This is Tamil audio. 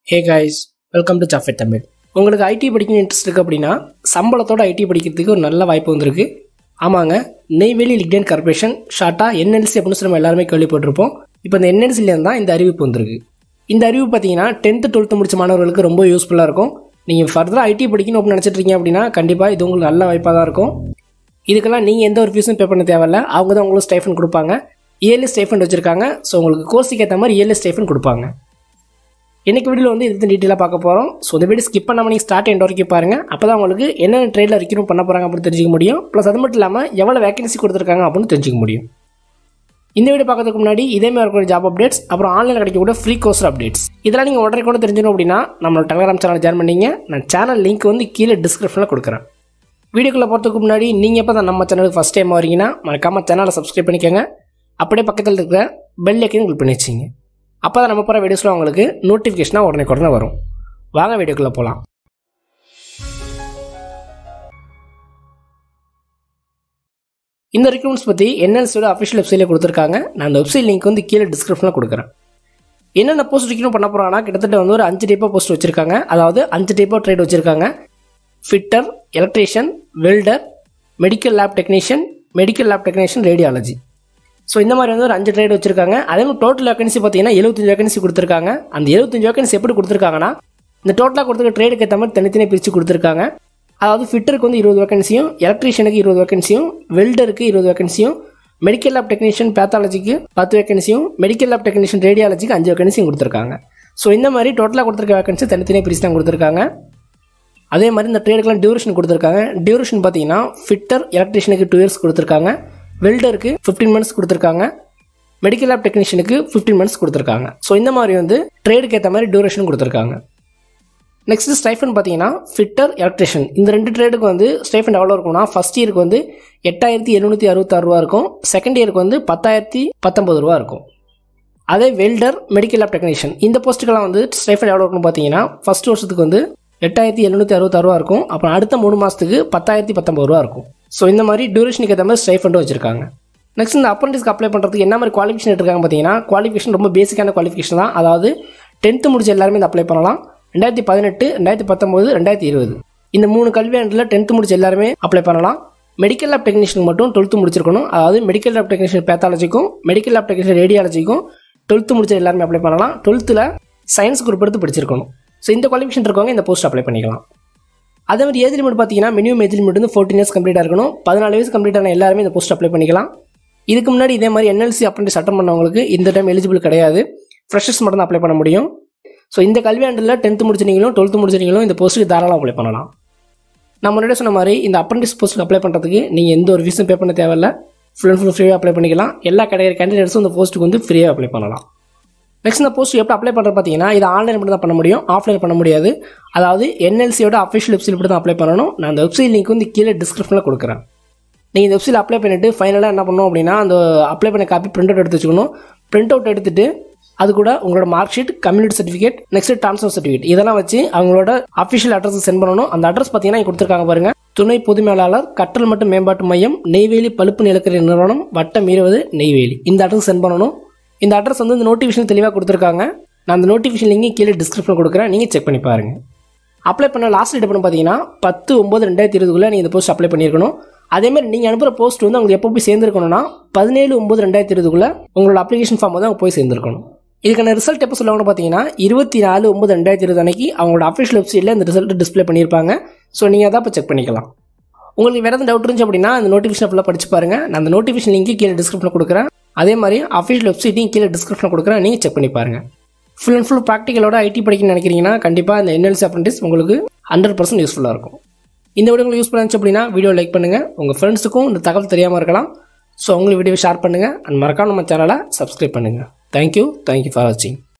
hey guys welcome to Jafet Tamil உங்களுக்கு ஐடி படிக்கணும் இன்ட்ரெஸ்ட் இருக்குது அப்படின்னா சம்பளத்தோட ஐடி படிக்கிறதுக்கு ஒரு நல்ல வாய்ப்பு வந்திருக்கு ஆமாங்க நெய்வேலி லிக்டன் கார்பரேஷன் ஷார்ட்டாக என்எல்சி அப்படின்னு சொல்லி நம்ம எல்லாருமே கேள்விப்பட்டிருப்போம் இப்போ இந்த என்எல்சிலேருந்து தான் இந்த அறிவிப்பு வந்திருக்கு இந்த அறிவிப்பு பார்த்தீங்கன்னா டென்த்து டுவெல்த்து முடிச்ச மாணவர்களுக்கு ரொம்ப யூஸ்ஃபுல்லாக இருக்கும் நீங்கள் ஃபர்தராக ஐடி படிக்கணும் அப்படின்னு நினச்சிட்டு இருக்கீங்க அப்படின்னா கண்டிப்பாக இது உங்களுக்கு நல்ல வாய்ப்பாக தான் இருக்கும் இதுக்கெல்லாம் நீங்கள் எந்த ஒரு ஃபீஸும் பே பண்ண தேவையில்ல அவங்க தான் உங்களுக்கு ஸ்டைஃபன் கொடுப்பாங்க இயர்லி ஸ்டைஃபன் வச்சுருக்காங்க ஸோ உங்களுக்கு கோர்ஸுக்கு ஏற்ற மாதிரி இயர்லி ஸ்டைஃபன் கொடுப்பாங்க இன்னைக்கு வீடியோவில் வந்து இது டீட்டெயிலாக பார்க்க போகிறோம் ஸோ இந்த வீடியோ ஸ்கிப் பண்ணாமல் நீங்கள் ஸ்டார்ட் எண்ட் வரைக்கும் பாருங்கள் அப்போ தான் உங்களுக்கு என்னென்ன ட்ரேடில் ரெக்யூட் பண்ண போகிறாங்க அப்படின்னு தெரிஞ்சுக்க முடியும் ப்ளஸ் அது மட்டும் இல்லாமல் எவ்வளோ வேகன்சி கொடுத்துருக்காங்க அப்படின்னு தெரிஞ்சுக்க முடியும் இந்த வீடியோ பார்க்கறதுக்கு முன்னாடி இதே மாதிரி இருக்கிற ஜாப் அப்டேட்ஸ் அப்புறம் ஆன்லைனில் கிடைக்கக்கூடிய ஃப்ரீ கோர்ஸ் அப்டேட்ஸ் இதெல்லாம் நீங்கள் உடனே கூட தெரிஞ்சிடும் அப்படின்னா நம்மளோட டெலிகிராம் சேனல் ஜாயின் பண்ணீங்க நான் சேனல் லிங்க் வந்து கீழே டிஸ்கிரிப்ஷனில் கொடுக்குறேன் வீடியோக்குள்ளே போகிறதுக்கு முன்னாடி நீங்கள் எப்போ தான் நம்ம சேனலுக்கு ஃபஸ்ட் டைம் வரீங்கன்னா மறக்காமல் சேனலை சப்ஸ்கிரைப் பண்ணிக்கோங்க அப்படியே பக்கத்தில் இருக்கிற பெல் ஐக்கனையும் கிளிக் பண்ணி வச்சிங்க அப்போ தான் நம்ம போகிற வீடியோஸில் உங்களுக்கு நோட்டிஃபிகேஷனாக உடனே உடனே வரும் வாங்க வீடியோக்குள்ளே போகலாம் இந்த ரெக்ரூட்மெண்ட்ஸ் பற்றி என்எல்சியோட அஃபிஷியல் வெப்சைட்டில் கொடுத்துருக்காங்க நான் அந்த வெப்சைட் லிங்க் வந்து கீழே டிஸ்கிரிப்ஷனில் கொடுக்குறேன் என்னென்ன போஸ்ட் ரெக்ரூட் பண்ண போகிறாங்கன்னா கிட்டத்தட்ட வந்து ஒரு அஞ்சு டைப்பாக போஸ்ட் வச்சுருக்காங்க அதாவது அஞ்சு டைப்பாக ட்ரேட் வச்சுருக்காங்க fitter electrician welder medical lab technician medical lab technician radiology so இந்த மாதிரி வந்து ஒரு அஞ்சு ட்ரேட் வச்சிருக்காங்க அதே மாதிரி டோட்டல் வேகன்சி பார்த்தீங்கன்னா எழுபத்தஞ்சு வேகன்சி கொடுத்துருக்காங்க அந்த எழுபத்தஞ்சு வேகன்சி எப்படி கொடுத்துருக்காங்கன்னா இந்த டோட்டலாக கொடுத்துருக்க ட்ரேடுக்கு ஏற்ற மாதிரி தனித்தனியாக பிரித்து கொடுத்துருக்காங்க அதாவது ஃபிட்டருக்கு வந்து இருபது வேகன்சியும் எலக்ட்ரீஷியனுக்கு இருபது வேகன்சியும் வெல்டருக்கு இருபது வேகன்சியும் மெடிக்கல் லேப் டெக்னீஷியன் பேத்தாலஜிக்கு பத்து வேகன்சியும் மெடிக்கல் லேப் டெக்னீஷியன் ரேடியாலஜிக்கு அஞ்சு வேகன்சியும் கொடுத்துருக்காங்க ஸோ இந்த மாதிரி டோட்டலாக கொடுத்துருக்க வேகன்சி தனித்தனியாக பிரித்து தான் கொடுத்துருக்காங்க அதே மாதிரி இந்த ட்ரேடுக்கெலாம் டியூரேஷன் கொடுத்துருக்காங்க டியூரேஷன் பார்த்தீங்கன்னா ஃபிட்டர் எலக்ட்ரீஷியனுக்கு டூ இயர்ஸ் கொடுத்துருக்காங்க வெல்டருக்கு ஃபிஃப்டீன் மந்த்ஸ் கொடுத்துருக்காங்க மெடிக்கல் லேப் டெக்னீஷியனுக்கு ஃபிஃப்டீன் மந்த்ஸ் கொடுத்துருக்காங்க ஸோ இந்த மாதிரி வந்து ட்ரேடுக்கு ஏற்ற மாதிரி டியூரேஷன் கொடுத்துருக்காங்க நெக்ஸ்ட் ஸ்டைஃபன் பார்த்தீங்கன்னா ஃபிட்டர் எலக்ட்ரிஷியன் இந்த ரெண்டு ட்ரேடுக்கு வந்து ஸ்டைஃபன் எவ்வளோ இருக்கும்னா ஃபஸ்ட் இயருக்கு வந்து எட்டாயிரத்தி எழுநூற்றி அறுபத்தாறு ரூபா இருக்கும் செகண்ட் இயருக்கு வந்து பத்தாயிரத்தி பத்தொம்பது ரூபா இருக்கும் அதே வெல்டர் மெடிக்கல் லேப் டெக்னீஷியன் இந்த போஸ்ட்டுக்கெல்லாம் வந்து ஸ்டைஃபன் எவ்வளோ இருக்கும்னு பார்த்தீங்கன்னா ஃபஸ்ட் வருஷத்துக்கு வந்து எட்டாயிரத்தி எழுநூற்றி அறுபத்தாறு ரூபா இருக்கும் அப்புறம் அடுத்த மூணு மாதத்துக்கு பத்தாயிரத்தி பத்தொம்பது ரூபா இருக்கும் ஸோ இந்த மாதிரி டியூரேஷனுக்கு ஏற்ற மாதிரி ஸ்டைஃபண்டும் வச்சிருக்காங்க நெக்ஸ்ட் இந்த அப்ரண்டிஸ்க்கு அப்ளை பண்ணுறதுக்கு என்ன மாதிரி குவாலிஃபிகேஷன் எடுத்துருக்காங்க பார்த்தீங்கன்னா குவாலிஃபிகேஷன் ரொம்ப பேசிக்கான குவாலிஃபிகேஷன் தான் அதாவது டென்த்து முடிச்ச எல்லாருமே இந்த அப்ளை பண்ணலாம் ரெண்டாயிரத்தி பதினெட்டு ரெண்டாயிரத்தி பத்தொம்போது ரெண்டாயிரத்தி இருபது இந்த மூணு கல்வியாண்டில் டென்த்து முடிச்ச எல்லாருமே அப்ளை பண்ணலாம் மெடிக்கல் லேப் டெக்னீஷியன் மட்டும் டுவெல்த்து முடிச்சிருக்கணும் அதாவது மெடிக்கல் லேப் டெக்னீஷியன் பேத்தாலஜிக்கும் மெடிக்கல் லேப் டெக்னீஷியன் ரேடியாலஜிக்கும் டுவெல்த்து முடிச்ச எல்லாருமே அப்ளை பண்ணலாம் டுவெல்த்தில் சயின்ஸ் குரூப் எடுத்து படிச்சிருக்கணும் ஸோ இந்த குவாலிஃபிகேஷன் இருக்கவங்க இந்த போஸ்ட் அப்ளை பண்ணிக்கலாம் அதே மாதிரி ஏஜ் லிமிட் பார்த்தீங்கன்னா மினிமம் ஏஜ் லிமிட் வந்து ஃபோர்டீன் இயர்ஸ் கம்ப்ளீட்டாக இருக்கணும் பதினாலு வயசு கம்ப்ளீட் ஆன எல்லாருமே இந்த போஸ்ட் அப்ளை பண்ணிக்கலாம் இதுக்கு முன்னாடி இதே மாதிரி என்எல்சி அப்ரண்டிஸ் அட்டன் பண்ணவங்களுக்கு இந்த டைம் எலிஜிபிள் கிடையாது ஃப்ரெஷர்ஸ் மட்டும் தான் அப்ளை பண்ண முடியும் ஸோ இந்த கல்வியாண்டில் டென்த்து முடிச்சிருந்தீங்களும் டுவெல்த்து முடிச்சிருந்தீங்களும் இந்த போஸ்ட்டுக்கு தாராளம் அப்ளை பண்ணலாம் நான் முன்னாடி சொன்ன மாதிரி இந்த அப்ரண்டிஸ் போஸ்ட்டுக்கு அப்ளை பண்ணுறதுக்கு நீங்கள் எந்த ஒரு ஃபீஸும் பே பண்ண தேவையில்ல ஃபுல் அண்ட் ஃபுல் ஃப்ரீயாக அப்ளை பண்ணிக்கலாம் எல்லா கிடைக்கிற கேண்டிடேட்ஸும் இந்த போஸ்ட்டுக்கு வந்து ஃப்ரீயாக அப்ளை பண்ணலாம் நெக்ஸ்ட் இந்த போஸ்ட் எப்படி அப்ளை பண்ணுறது பார்த்தீங்கன்னா இது ஆன்லைன் மட்டும் தான் பண்ண முடியும் ஆஃப்லைன் பண்ண முடியாது அதாவது என்எல்சியோட அஃபிஷியல் வெப்சைட் மட்டும் தான் அப்ளை பண்ணணும் நான் அந்த வெப்சைட் லிங்க் வந்து கீழே டிஸ்கிரிப்ஷனில் கொடுக்குறேன் நீங்கள் இந்த வெப்சைட் அப்ளை பண்ணிவிட்டு ஃபைனலாக என்ன பண்ணணும் அப்படின்னா அந்த அப்ளை பண்ண காப்பி பிரிண்ட் அவுட் எடுத்து வச்சுக்கணும் பிரிண்ட் அவுட் எடுத்துட்டு அது கூட உங்களோட mark sheet community certificate next transfer certificate இதெல்லாம் வச்சு அவங்களோட அஃபிஷியல் அட்ரஸ் சென்ட் பண்ணணும் அந்த அட்ரஸ் பார்த்தீங்கன்னா கொடுத்துருக்காங்க பாருங்க துணை பொது மேலாளர் கற்றல் மற்றும் மேம்பாட்டு மையம் நெய்வேலி பழுப்பு நிலக்கரி நிறுவனம் வட்டம் இருபது நெய்வேலி இந்த அட்ரஸ் சென்ட் பண்ணணும் இந்த அட்ரஸ் வந்து இந்த நோட்டிஃபிகேஷன் தெளிவாக கொடுத்துருக்காங்க நான் அந்த நோட்டிஃபிகேஷன் லிங்க் கீழே டிஸ்கிரிப்ஷன் கொடுக்குறேன் நீங்கள் செக் பண்ணி பாருங்கள் அப்ளை பண்ண லாஸ்ட் டேட் பண்ண பார்த்தீங்கன்னா பத்து ஒம்பது ரெண்டாயிரத்தி இருபதுக்குள்ளே நீங்கள் இந்த போஸ்ட் அப்ளை பண்ணியிருக்கணும் அதேமாதிரி நீங்கள் அனுப்புகிற போஸ்ட் வந்து உங்களுக்கு எப்போ போய் சேர்ந்துருக்கணும்னா பதினேழு ஒம்பது ரெண்டாயிரத்தி இருபதுக்குள்ளே உங்களோட அப்ளிகேஷன் ஃபார்ம் வந்து அவங்க போய் சேர்ந்துருக்கணும் இதுக்கான ரிசல்ட் எப்போ சொல்லுவாங்கன்னு பார்த்தீங்கன்னா இருபத்தி நாலு ஒம்பது ரெண்டாயிரத்தி இருபது அன்னைக்கு அவங்களோட அஃபிஷியல் வெப்சைட்டில் இந்த ரிசல்ட் டிஸ்பிளே பண்ணியிருப்பாங்க ஸோ நீங்கள் அதை இப்போ செக் பண்ணிக்கலாம் உங்களுக்கு வேறு எதாவது டவுட் இருந்துச்சு அப்படின்னா அந்த நோட்டிஃபிகேஷன் ஃபுல்லாக படிச்சு பாருங்க நான் அந்த நோட்டிஃபிகேஷன் லிங்க் கீழே டிஸ்கிரிப்ஷனில் கொடுக்குறேன் அதே மாதிரி அஃபிஷியல் வெப்சைட்டையும் கீழே டிஸ்கிரிப்ஷனில் கொடுக்குறேன் நீங்கள் செக் பண்ணி பாருங்க ஃபுல் அண்ட் ஃபுல் ப்ராக்டிக்கலோட ஐடி படிக்கணும்னு நினைக்கிறீங்கன்னா கண்டிப்பாக இந்த என்எல்சி அப்ரண்டிஸ் உங்களுக்கு ஹண்ட்ரட் பர்சன்ட் யூஸ்ஃபுல்லாக இருக்கும் இந்த வீடியோ உங்களுக்கு யூஸ்ஃபுல்லாக இருந்துச்சு அப்படின்னா வீடியோ லைக் பண்ணுங்கள் உங்கள் ஃப்ரெண்ட்ஸுக்கும் இந்த தகவல் தெரியாமல் இருக்கலாம் ஸோ உங்களுக்கு வீடியோ ஷேர் பண்ணுங்கள் அண்ட் மறக்காம நம்ம சேனலை சப்ஸ்கிரைப் பண்ணுங்கள் தேங்க்யூ தேங்க்யூ ஃபார் வாட்சிங்